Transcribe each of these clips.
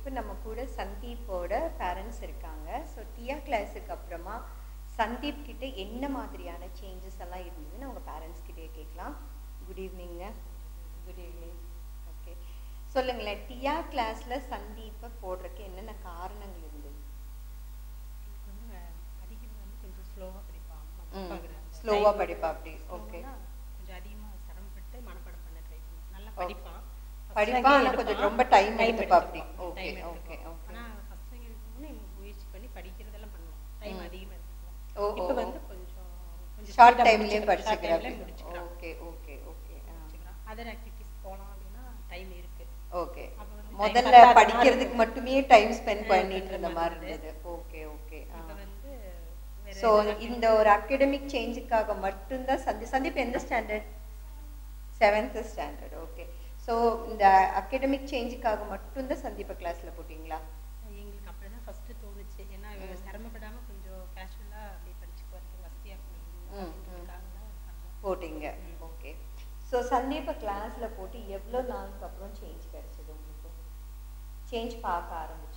இப்போ நம்ம கூட சந்தீப்போட பேரண்ட்ஸ் இருக்காங்க ஸோ டியா கிளாஸுக்கு அப்புறமா சந்தீப் கிட்ட என்ன மாதிரியான சேஞ்சஸ் எல்லாம் இருந்ததுன்னு அவங்க பேரண்ட்ஸ் கிட்டே கேட்கலாம் good evening good evening okay சொல்லுங்களேன் டியா கிளாஸ்ல சந்தீப்பை போடுறதுக்கு என்னென்ன காரணங்கள் இருந்தது எனக்கு வந்து படிக்கிறது வந்து கொஞ்சம் ஸ்லோவாக படிப்பான் ம் மனப்பாடம் ஸ்லோவா படிப்பா அப்படி ஓகே கொஞ்சம் அதிகமாக சிரமப்பட்டு மனப்பாடம் பண்ண ட்ரை பண்ணுவேன் நல்லா Okay. படிப்பான் படிப்பான் ஆனா கொஞ்சம் ரொம்ப டைம் எடுத்துப்பா அப்படி ஓகே டைம் ஓகே ஓகே ஆனால் ஃபர்ஸ்ட் ரேங்க் எடுக்கணும்னு முயற்சி பண்ணி படிக்கிறதெல்லாம் பண்ணுவோம் டைம் ம். அதிகமாக எடுத்துக்குவோம் ஓ ஓ இப்போ வந்து கொஞ்சம் கொஞ்சம் ஷார்ட் speed ஆ டைம்லயே முடிச்சுக்கிறேன். Short படிச்சுக்கிறேன் timeலயே முடிச்சுக்கிறேன் ஓகே ஓகே ஓகே முடிச்சுக்கிறேன் அதர் ஆக்டிவிட்டிஸ் போகலாம் அப்படின்னா டைம் இருக்கு ஓகே அப்ப வந்து time முதல்ல பத்தாதனால படிக்கிறதுக்கு மட்டுமே டைம் ஸ்பெண்ட் ஆ, பண்ணிட்டு பண்ற இருந்த மாதிரி மாதிரி இருந்தது ஓகே ஓகே இப்போ வந்து வேற ஸோ எதாவது இந்த ஒரு அகடமிக் சேஞ்சுக்காக மட்டும்தான் சந்தி சந்தீப் எந்த standard seventh standard okay so இந்த அகடமிக் சேஞ்சுக்காக மட்டும்தான் சந்தீப கிளாஸ்ல போட்டிங்களா எங்களுக்கு அப்படிதான் ஃபர்ஸ்ட் தோணுச்சு ஏன்னா இவ சிரமப்படாம கொஞ்சம் கேஷுவலா அப்படியே படிச்சு போறதுக்கு வசதியா ம், ம். அப்படின்றதுக்காக தான் பண்ணோம். போட்டிங்க ம். ஓகே ஸோ சந்தீப கிளாஸ்ல போட்டு எவ்வளோ நாளுக்கு அப்புறம் சேஞ்ச் கிடைச்சது உங்களுக்கு சேஞ்ச் பார்க்க ஆரம்பிச்சீங்க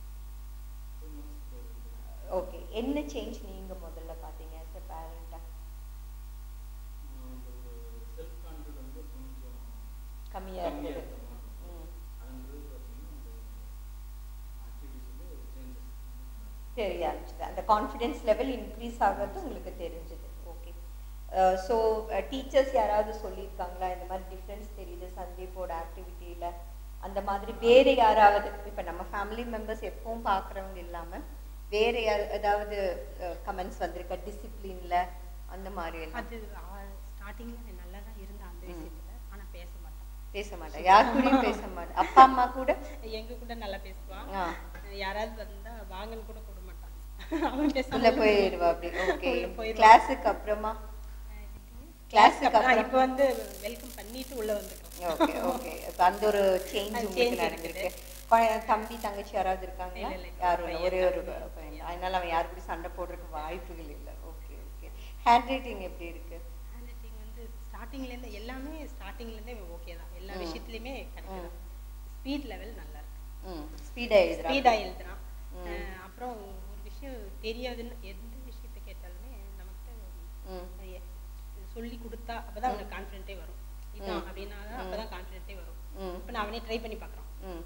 ஓகே என்ன சேஞ்ச் நீங்க முதல்ல பார்த்தீங்க as a parent ஆ? செல்ஃப் கான்ஃபிடன்ஸ் கொஞ்சம் கம்மியா கம்மியா இருந்தது இருந்த மாதிரி ம். அதன்றது பார்த்தீங்கன்னா அந்த ஆக்டிவிட்டீஸில் சேஞ்சஸ் தெரிய ஆரம்பிச்சது அந்த கான்ஃபிடென்ஸ் லெவல் இன்க்ரீஸ் ஆகிறது உங்களுக்கு தெரிஞ்சது ஓகே ஸோ டீச்சர்ஸ் யாராவது சொல்லியிருக்காங்களா இந்த மாதிரி டிஃப்ரென்ஸ் தெரியுது சந்தீப்போட ஆக்டிவிட்டியில் அந்த மாதிரி வேறு யாராவது இப்போ நம்ம ஃபேமிலி மெம்பர்ஸ் எப்பவும் பார்க்குறவங்க இல்லாமல் வேறு யார் ஏதாவது கமெண்ட்ஸ் வந்திருக்கா டிசிப்ளினில் அந்த மாதிரி எல்லாம் அது ஸ்டார்டிங்ல நல்லா தான் இருந்தேன் அந்த ம். விஷயத்துல ஆனா பேச மாட்டேன் பேச மாட்டேன் யார் கூடயும் பேச மாட்டேன் அப்பா அம்மா கூட எங்க கூட நல்லா பேசுவான் ஆ யாராவது வந்தா வாங்கன்னு கூட கூட மாட்டான் அவன் பேச உள்ள போயிடுவா அப்படி ஓகே உள்ள போயிடுவான். கிளாஸுக்கு அப்புறமா கிளாஸுக்கு அப்புறம் இப்போ வந்து வெல்கம் பண்ணிட்டு உள்ள வந்துட்டோம் ஓகே ஓகே இப்போ அந்த ஒரு சேஞ்ச் அது உங்களுக்கு change நடந்திருக்கு கொ- தம்பி தங்கச்சி யாராவது இருக்காங்களா இல்ல, இல்ல, யாரும் இல்ல. பையன் ஒரே ஒரு தம்பி. பையன் அதனால அவன் யாரு கூட சண்டை போடுறதுக்கு வாய்ப்புகள் இல்லை ஓகே ஓகே ஹேண்ட் ரைட்டிங் எப்படி இருக்கு ஹேண்ட் ரைட்டிங் வந்து ஸ்டார்டிங்ல இருந்து எல்லாமே ஸ்டார்டிங்ல இருந்தே ஓகே தான் எல்லா ம். விஷயத்துலயுமே கரெக்ட் தான் ஸ்பீட் லெவல் நல்லா இருக்கு ம் ஸ்பீடாக எழுதுறான் ஸ்பீடா எழுதுறான் ம். அஹ் அப்புறம் ஒரு விஷயம் தெரியாதுன்னு எந்த விஷயத்த கேட்டாலுமே நமக்கு ம் சொல்லி கொடுத்தா அப்பதான் அவனுக்கு கான்ஃபிடென்ட்டே வரும் இதான் ம். அப்படின்னா தான் ம். அப்பதான் கான்ஃபிடென்ட்டே வரும் ம் இப்போ நான் அவனே ட்ரை பண்ணி பார்க்கறான் ம்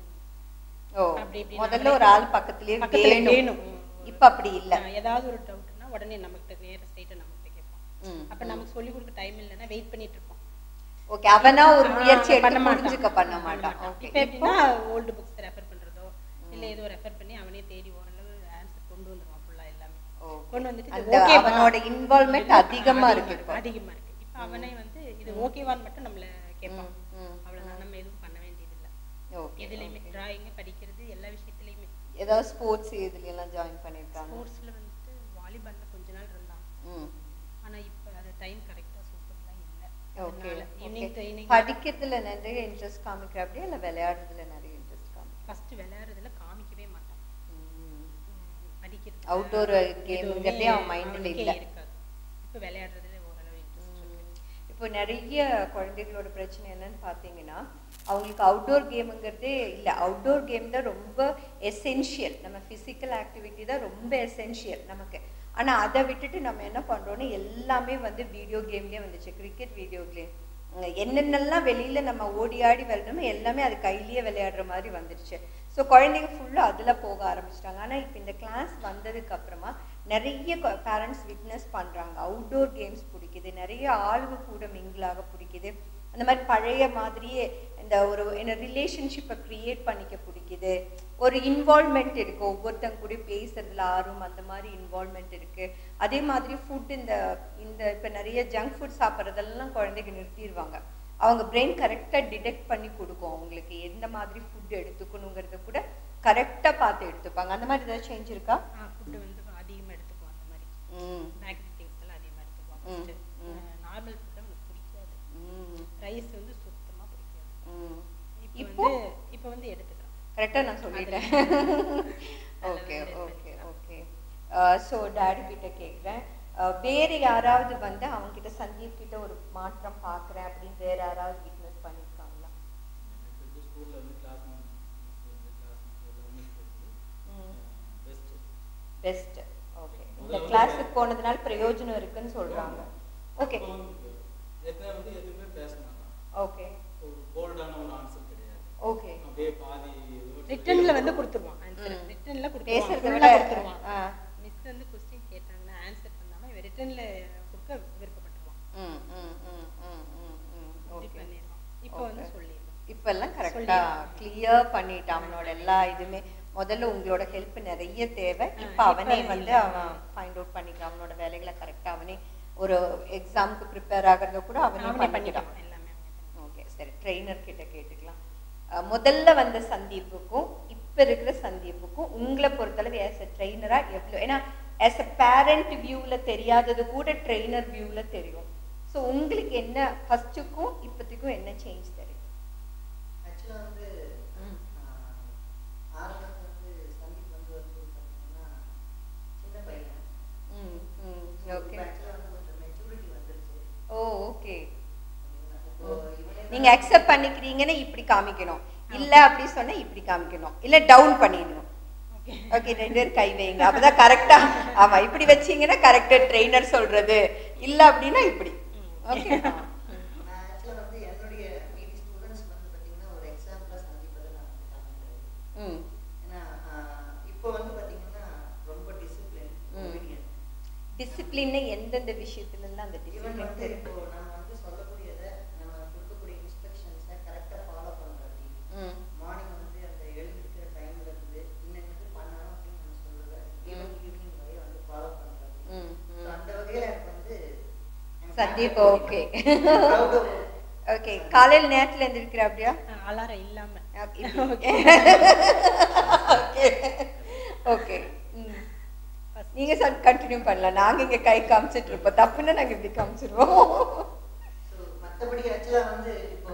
ஓ அப்படி இப்படி முதல்ல நாமளே- ஒரு ஆள் பக்கத்துலயே பக்கத்துல வேணும் வேணும் இப்ப அப்படி இல்ல அஹ் ஏதாவது ஒரு டவுட்னா உடனே நமக்கு நேர ஸ்ட்ரைட்டா நமக்கு கேட்பான் ம் அப்ப நமக்கு சொல்லி கொடுக்க டைம் இல்லைன்னா வெயிட் பண்ணிட்டு இருப்போம் ஓகே அவனா ஒரு ஆ, முயற்சி பண்ண எடுத்து மாட்டான். புரிஞ்சுக்க பண்ண மாட்டான் மாட்டான். ஓகே இப்ப எப்படின்னா ஓல்டு புக்ஸ் ரெஃபர் பண்றதோ இல்ல ஏதோ ரெஃபர் பண்ணி அவனே தேடி ஓரளவு ஆன்சர் கொண்டு வந்துருவான் ஃபுல்லா எல்லாமே கொண்டு வந்துட்டு இது அந்த okay வா? அவனோட இன்வால்மெண்ட் இது அதிகமா இருக்கு இப்போ அதிகமா இருக்கு இப்ப அவனே வந்து இது ஓகேவான்னு மட்டும் நம்மள கேட்பான் ம், அவ்வளவுதான் நம்ம எதுவும் பண்ண வேண்டியது இல்ல ஓகே எதுலயுமே டிராயிங் படிக்கிறது எல்லா விஷயத்துலயுமே ஏதாவது ஸ்போர்ட்ஸ் இதுல எல்லாம் ஜாயின் பண்ணிருக்காங்க ஸ்போர்ட்ஸ்ல வந்துட்டு வாலிபால்ல கொஞ்ச நாள் இருந்தான் ம் ஆனா இப்ப அது டைம் கரெக்டா சூப்பர்லாம் இல்ல ஓகே அதனால ஈவினிங் ட்ரைனிங் படிக்கிறதுல நிறைய இன்ட்ரெஸ்ட் காமிக்கிற அப்படியே இல்ல விளையாடுறதுல நிறைய இன்ட்ரெஸ்ட் காமிக்கிற ஃபர்ஸ்ட் விளையாடுறதுல காமிக்கவே மாட்டான் உம் படிக்கிறது Outdoor gameங்கிறதே அவன் mind ல இல்ல. இருக்காது இப்ப விளையாடுறதுல ஓரளவு இன்ட்ரெஸ்ட் இருக்கு இப்போ நிறைய குழந்தைகளோட பிரச்சனை என்னன்னு பார்த்தீங்கன்னா அவங்களுக்கு அவுட்டோர் கேமுங்கிறதே இல்லை அவுட்டோர் கேம் தான் ரொம்ப எசென்ஷியல் நம்ம ஃபிசிக்கல் ஆக்டிவிட்டி தான் ரொம்ப எசென்ஷியல் நமக்கு ஆனால் அதை விட்டுட்டு நம்ம என்ன பண்ணுறோம்னா எல்லாமே வந்து வீடியோ கேம்லேயே வந்துச்சு கிரிக்கெட் வீடியோ கேம் என்னென்னலாம் வெளியில நம்ம ஓடி ஆடி விளையாடணுமோ எல்லாமே அது கையிலேயே விளையாடுற மாதிரி வந்துடுச்சு ஸோ குழந்தைங்க ஃபுல்லாக அதில் போக ஆரம்பிச்சிட்டாங்க ஆனால் இப்போ இந்த கிளாஸ் வந்ததுக்கு அப்புறமா நிறைய பேரண்ட்ஸ் விட்னஸ் பண்ணுறாங்க அவுட்டோர் கேம்ஸ் பிடிக்குது நிறைய ஆளுங்க கூட மிங்கிளாக பிடிக்குது அந்த மாதிரி பழைய மாதிரியே இந்த ஒரு என்ன ரிலேஷன்ஷிப்பை க்ரியேட் பண்ணிக்க பிடிக்குது ஒரு இன்வால்மெண்ட் இருக்கு ஒவ்வொருத்தங்க கூட பேசுறதுல ஆர்வம் அந்த மாதிரி இன்வால்மெண்ட் இருக்கு அதே மாதிரி ஃபுட் இந்த இந்த இப்போ நிறைய ஜங்க் ஃபுட் சாப்பிட்றதெல்லாம் குழந்தைங்க நிறுத்திடுவாங்க அவங்க பிரெயின் கரெக்டாக டிடெக்ட் பண்ணி கொடுக்கும் அவங்களுக்கு எந்த மாதிரி ஃபுட் எடுத்துக்கணுங்கிறத கூட கரெக்டாக பார்த்து எடுத்துப்பாங்க அந்த மாதிரி ஏதாவது சேஞ்ச் இருக்கா ஃபுட்டு வந்து அதிகமா எடுத்துக்குவோம் அந்த மாதிரி ம் பேக்கரி திங்ஸ் எல்லாம் அதிகமா எடுத்துக்குவோம் ம், ஃபர்ஸ்ட் ம். நார்மல் ஃபுட் அவனுக்கு பிடிக்காது ம் ரைஸ் வந்து சுத்தமா பிடிக்காது ம் இப்போ இப்போ வந்து இப்போ வந்து எடுத்துக்கிறான் கரெக்டாக நான் சொல்லிட்டேன் okay okay okay so daddy கிட்ட கேட்குறேன் வேற யாராவது வந்து அவங்க கிட்ட சந்தீப் கிட்ட ஒரு மாற்றம் பார்க்குறேன் அப்படின்னு வேற யாராவது விட்னஸ் பண்ணியிருக்காங்களா எனக்கு வந்து ஸ்கூலில் வந்து கிளாஸ் கிளாஸ் எல்லாமே பெஸ்ட் ஓகே இந்த கிளாஸுக்கு போனதுனால பிரயோஜனம் இருக்குன்னு சொல்றாங்க ஓகே அப்போ வந்து ஏற்கனவே வந்து எதுவுமே பேச மாட்டான் ஓகே ஒரு போல்டான ஒரு ஆன்சர் கிடையாது ஓகே அப்படியே பாதி ரிட்டன்ல வந்து கொடுத்துருவான் ஆன்சர் ம். ரிட்டன்ல பேசுறதை கொடுத்துருவான் விட ஃபுல்லா கொடுத்துருவான் ஆ மிஸ் வந்து கொஸ்டின் கேட்டாங்கன்னா ஆன்சர் பண்ணாம இவன் ரிட்டன்ல கொடுக்க விருப்பப்பட்டுருவான் ம் ம் ம் ம் ம் ம் இப்படி ஓகே பண்ணிடுவான் இப்போ வந்து Okay. சொல்லிடுவான் இப்பெல்லாம் கரெக்டா சொல்லிடுவான். கிளியர் பண்ணிட்டான் அவனோட எல்லா இதுமே முதல்ல உங்களோட ஹெல்ப் நிறைய தேவை ஆ, இப்ப இப்ப அவனே அது வந்து இல்ல. அவன் ஃபைண்ட் அவுட் பண்ணிக்கிறான் அவனோட வேலைகளை கரெக்டா அவனே ஒரு எக்ஸாம்க்கு ப்ரிப்பேர் ஆகிறத கூட அவனே அவனே பண்ணிக்கிறான் பண்ணிக்கலாம் எல்லாமே அவனே பண்ணிக்கலாம். ஓகே சரி ட்ரெயினர் கிட்ட கேட்டுக்கலாம் அஹ் முதல்ல வந்த சந்தீப்புக்கும் இப்ப இருக்கிற சந்தீப்புக்கும் உங்களை பொறுத்தளவு ஆஸ் அ ட்ரெயினரா எவ்வளவு ஏன்னா ஆஸ் அ பேரண்ட் வியூல தெரியாதது கூட ட்ரெயினர் வியூல தெரியும் ஸோ உங்களுக்கு என்ன ஃபர்ஸ்ட்டுக்கும் இப்போதைக்கும் என்ன சேஞ்ச் தெரியும் ஆக்சுவலாக வந்து ம். ஆஹ், ஆரம்பத்துல வந்து சந்தீப் வந்து வந்து பார்த்தீங்கன்னா சின்ன பையன் ம் ம் ஓகே ஆக்சுவலாக வந்து கொஞ்சம் மெச்சூரிட்டி வந்துருச்சு ஓ ஓகே ஓகேங்களா? இப்போ இவனே நீங்க அக்செப்ட் பண்ணிக்கிறீங்கன்னு இப்படி காமிக்கணும் இல்ல அப்படி சொன்னா இப்படி காமிக்கணும் இல்ல டவுன் பண்ணிடணும் Okay. ஓகே ரெண்டு பேரும் கை வைங்க அப்பதான் கரெக்டா ஆமா இப்படி வச்சீங்கன்னா கரெக்டா ட்ரெயினர் சொல்றது இல்ல அப்படின்னா இப்படி ஓகே நான் ஆக்சுவலாக வந்து என்னுடைய மீதி ஸ்டூடெண்ட்ஸ் வந்து பார்த்தீங்கன்னா ஒரு எக்ஸாம்பிளாக சந்தீப்பை நான் வந்து காமிக்கிறேன் ம் ஏன்னா ஆஹ், இப்போ வந்து பார்த்தீங்கன்னா ரொம்ப டிசிப்ளின் ம். obedient. டிசிப்ளின் எந்தெந்த விஷயத்துல எல்லாம் அந்த ஈவன் டிசிப்ளின் வந்து தெரியும் இப்போ நம்ம வந்து சொல்லக்கூடியதை நம்ம கொடுக்கக்கூடிய இன்ஸ்ட்ரக்ஷன்ஸை கரெக்டாக ஃபாலோ பண்ணுறது ம் மார்னிங் வந்து அந்த எழுந்திருக்கிற டைம்ல இருந்து இன்னைக்கு பண்ணணும் அப்படின்னு நம்ம சொல்றத ஈவன் ஈவினிங் வரை வந்து ஃபாலோ பண்றது ம் So, ம் அந்த வகையில எனக்கு வந்து எனக்கு Sandeep proud okay of- okay காலையில நேரத்துல எந்திரிக்கிற அப்படியா ஆ, அலாரம் இல்லாம ஓகே ஓகே ம் நீங்க கண்டினியூ பண்ணலாம் நாங்க இங்க கை காமிச்சிட்டு இருப்போம் தப்புன்னா நாங்க இப்படி காமிச்சிருவோம் So, மத்தபடி ஆக்சுவலா வந்து இப்போ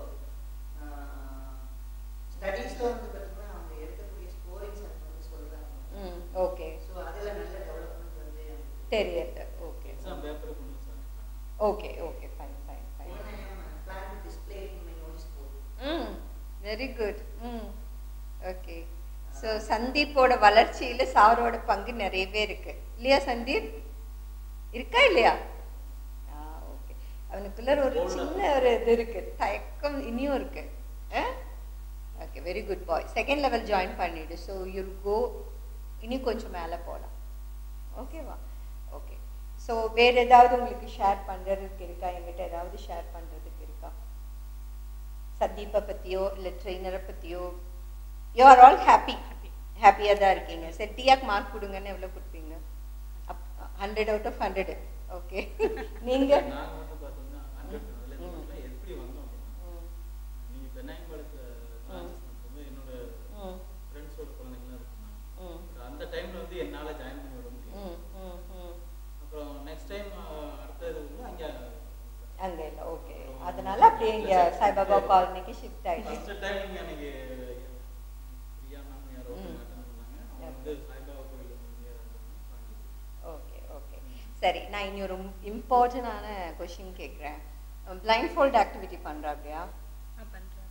ஸ்டடீஸ்ல வந்து பார்த்தீங்கன்னா அவங்க எடுக்கக்கூடிய ஸ்கோரிங்ஸ் எனக்கு வந்து சொல்றாங்க ம் ஓகே ஸோ அதுல நல்ல டெவலப்மெண்ட் வந்து எனக்கு தெரியுது ஓகே எக்ஸாம் பேப்பரை கொண்டு வந்து okay okay fine fine fine plan to display in my notice board ம் வெரி குட் ம் ஓகே ஸோ சந்தீப்போட வளர்ச்சியில சாரோட பங்கு நிறையவே இருக்கு இல்லையா சந்தீப் இருக்கா இல்லையா ஆ ஓகே அவனுக்குள்ள ஒரு சின்ன ஒரு இது இருக்கு தயக்கம் இனியும் இருக்கு okay very good boy second level join பண்ணிடு ஸோ யூ கோ இனி கொஞ்சம் மேலே போகலாம் ஓகேவா ஓகே ஸோ வேற ஏதாவது உங்களுக்கு ஷேர் பண்றதுக்கு இருக்கா எங்கிட்ட ஏதாவது ஷேர் பண்றதுக்கு இருக்கா சந்தீப்பை பத்தியோ இல்லை ட்ரெயினரை பத்தியோ யூ ஆர் ஆல் ஹாப்பி ஹாப்பியாக தான் இருக்கீங்க சரி டிஆக் மார்க் கொடுங்கன்னு எவ்வளோ கொடுப்பீங்க up hundred out of hundred okay நீங்கள் நாங்கள் வந்து பார்த்தோம்னா ஹண்ட்ரட் ம். எப்படி வந்தோம் அப்படின்னா நீங்கள் பெண்ணாயம் பாலத்தில் கிளாஸஸ் நடத்தும்போது என்னோட ம் ஃப்ரெண்ட்ஸோட குழந்தைங்களாம் இருந்தாங்க ம் அந்த டைமில் வந்து என்னால் ஜாயின் பண்ணி விட முடியும் ம் ம் ம் அப்புறம் நெக்ஸ்ட் டைம் அடுத்தது வந்து அங்கே அங்கே இல்லை ஓகே அதனால அப்படியே இங்கே சாய்பாபா காலனிக்கு ஷிஃப்ட் ஆகிடுச்சு ஃபர்ஸ்ட் டைம் இங்கே அன்னைக்கு பிரியா மேம் யாரோ ம். அட்டன் பண்ணாங்க அவங்க வந்து சாய்பாபா கோயில் நியர் ஓகே ஓகே சரி நான் இனி ஒரு இம்பார்ட்டண்டான கொஷின் கேட்குறேன் பிளைண்ட் ஃபோல்ட் ஆக்டிவிட்டி பண்ணுறா அப்படியா ஆ, பண்றாரு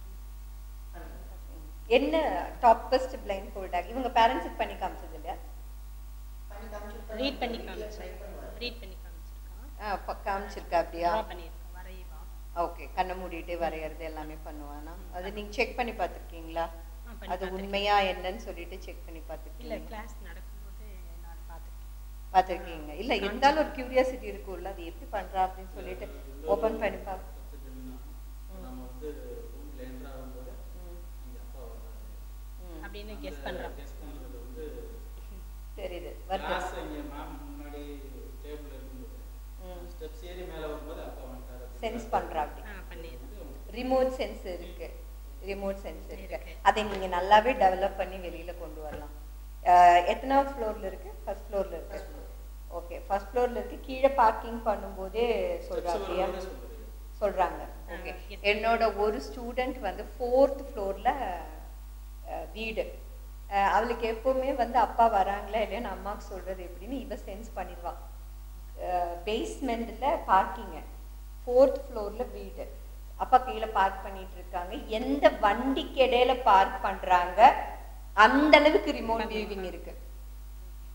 என்ன டாப்பஸ்ட் பிளைண்ட் ஃபோல்ட் ஆகி இவங்க பேரண்ட்ஸுக்கு பண்ணி காமிச்சது இல்லையா பண்ணி காமிச்சிருக்காங்க. ரீட் பண்ணி வீட்ல காமிச்சு try பண்ணுவாரு. ரீட் பண்ணி காமிச்சிருக்கான் ஆ ப- காமிச்சிருக்கா அப்படியா ட்ரா பண்ணியிருக்கான் வரைவான் ஓகே கண்ணை மூடிட்டு வரையறது எல்லாமே பண்ணுவானா அது நீங்க செக் பண்ணி பார்த்துருக்கீங்களா ஆ, பண்ணி அது பார்த்திருக்கேன். உண்மையா என்னன்னு சொல்லிட்டு செக் பண்ணி இல்ல பார்த்துருக்கீங்க கிளாஸ் நடக்கும்போது நான் பார்த்துருக்கேன் பார்த்துருக்கீங்க இல்ல இருந்தாலும் ஒரு கியூரியாசிட்டி இருக்கும்ல அது எப்படி பண்றா அப்படின்னு சொல்லிட்டு ஓபன் பண்ணி பார்க்க நம்ம வந்து ரூம்ல என்ட்ரு ஆகும்போது ம், இங்கே அப்பா வர்றாரு ம். அப்படின்னு கெஸ் பண்றான் கெஸ் பண்ணுறது வந்து தெரியுது வருது கிளாஸ் இங்கே மேம் முன்னாடி டேபிள் இருக்கும்போது ம். ஸ்டெப்ஸ் ஏறி மேலே வரும்போது அப்பா வந்துட்டாரு சென்ஸ் பண்றா அப்படி ஆ பண்ணிடுறேன் ரிமோட் சென்ஸ் இருக்கு ரிமோட் சென்ஸ் இருக்கு இருக்கு. அதை நீங்க நல்லாவே டெவலப் பண்ணி வெளியில கொண்டு வரலாம் அஹ், எத்தனாவது ஃப்ளோர்ல இருக்கு ஃபர்ஸ்ட் ஃப்ளோர்ல இருக்கு First floor. ஓகே ஃபர்ஸ்ட் ஃப்ளோர்ல இருக்கு கீழே பார்க்கிங் பண்ணும்போதே சொல்றா அப்படியா சொல்றது சொல்றாங்க ஆ, ஓகே yes. என்னோட ஒரு ஸ்டூடெண்ட் வந்து ஃபோர்த் ஃப்ளோர்ல வீடு அஹ், அவளுக்கு எப்பவுமே வந்து அப்பா வராங்களா இல்லையான்னு அம்மாவுக்கு சொல்றது எப்படின்னு இவ சென்ஸ் பண்ணிடுவா பேஸ்மெண்ட்ல பார்க்கிங்க ஃபோர்த் ஃப்ளோர்ல வீடு அப்பா கீழே பார்க் பண்ணிட்டு இருக்காங்க எந்த வண்டிக்கு இடையில பார்க் பண்றாங்க அந்த அளவுக்கு ரிமோட் வியூவிங் இருக்கு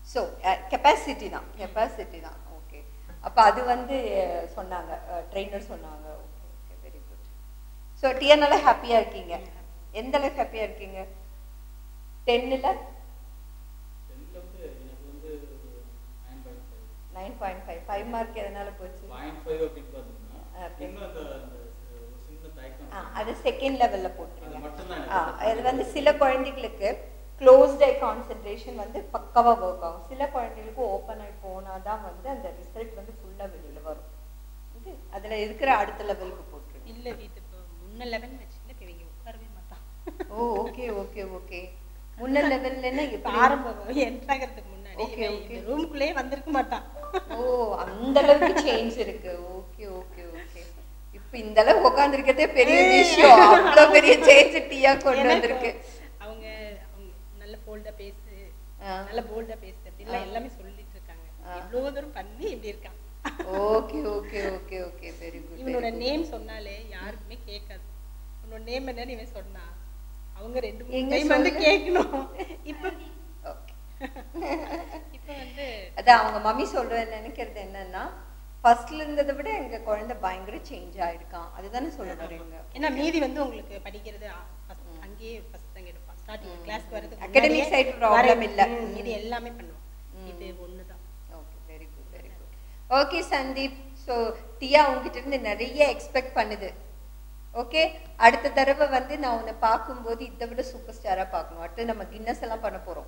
ஸோ கெப்பாசிட்டி தான் கெப்பாசிட்டி தான் ஓகே அப்போ அது வந்து அஹ், சொன்னாங்க ட்ரெயினர் சொன்னாங்க okay okay very good so டிஎன்எல்ல ஹாப்பியாக இருக்கீங்க எந்த அளவுக்கு ஹாப்பியாக இருக்கீங்க டென்னில் டென்த்ல வந்து எனக்கு வந்து nine point five nine point five five mark எதனால போச்சு பாயிண்ட் ஃபைவ் அப்படின்னு பார்த்தோம்னா Okay. இன்னும் அந்த அந்த ஒரு சின்ன தயக்கம் ஆ அது செகண்ட் லெவலில் போட்டுருங்க அது மட்டும்தான் ஆ எனக்கு அது வந்து சில குழந்தைகளுக்கு க்ளோஸ்ட் ஐ கான்சென்ட்ரேஷன் வந்து பக்காவாக ஒர்க் ஆகும் சில குழந்தைகளுக்கு ஓப்பன் ஆகி போனால் தான் வந்து அந்த ரிசல்ட் வந்து ஃபுல்லாக வெளியில் வரும் இது அதில் இருக்கிற அடுத்த லெவலுக்கு போட்டுருங்க இல்ல வீட்டு இப்போ முன்ன லெவன் வச்சுல இப்போ இவங்க உட்காரவே மாட்டான் ஓ ஓகே ஓகே ஓகே முன்ன லெவல்லன்னா இப்போ எப்படி ஆரம்பம் என்ட்ராகிறதுக்கு முன்னாடி Okay, இவன் okay. இந்த ரூமுக்குள்ளேயே வந்திருக்க மாட்டான் ஓ அந்த அளவுக்கு சேஞ்ச் இருக்கு ஓகே ஓகே ஓகே இப்போ இந்த அளவு உட்காந்துருக்கிறதே பெரிய விஷயம் அவ்வளோ பெரிய சேஞ்ச் டீயா கொண்டு ஏன்னா வந்திருக்கு இப்போ அவங்க அவங்க நல்ல போல்டா பேசு ஆ. நல்ல போல்டா பேசு அப்படின்லாம் ஆ. எல்லாமே சொல்லிட்டு இருக்காங்க ஆ. இவ்வளவு தூரம் பண்ணி இப்படி இருக்கான் okay okay okay okay very good இவனோட நேம் சொன்னாலே யாருக்குமே கேட்காது உன்னோட நேம் என்னன்னு இவன் சொன்னா அவங்க ரெண்டு மூணு எங்க டைம் வந்து சொல்லு. கேட்கணும் இப்போ ஓகே இப்போ வந்து அதான் அவங்க மம்மி சொல்ற நினைக்கிறது என்னன்னா ஃபர்ஸ்ட்ல இருந்ததை விட எங்க குழந்தை பயங்கர சேஞ்ச் ஆயிருக்கான் அதுதானே சொல்ல வரீங்க ஏன்னா மீதி வந்து உங்களுக்கு படிக்கிறது ஆ, first அங்கேயே ஃபர்ஸ்ட் தான் எடுப்பான் ஸ்டார்டிங் கிளாஸ்க்கு வரதுக்கு Academic முன்னாடியே side problem வர- இல்ல. ம், இது எல்லாமே பண்ணுவோம் இது ஒண்ணுதான் okay very good very good okay Sandeep so Diya உங்ககிட்ட இருந்து நிறைய எக்ஸ்பெக்ட் பண்ணுது ஓகே அடுத்த தடவை வந்து நான் உன்னை பார்க்கும்போது இதை விட சூப்பர் ஸ்டாராக பார்க்கணும் அடுத்து நம்ம கின்னஸ் எல்லாம் பண்ண போகிறோம்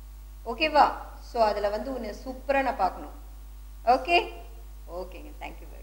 ஓகேவா ஸோ அதில் வந்து உன்னை சூப்பராக நான் பார்க்கணும் ஓகே ஓகேங்க தேங்க்யூ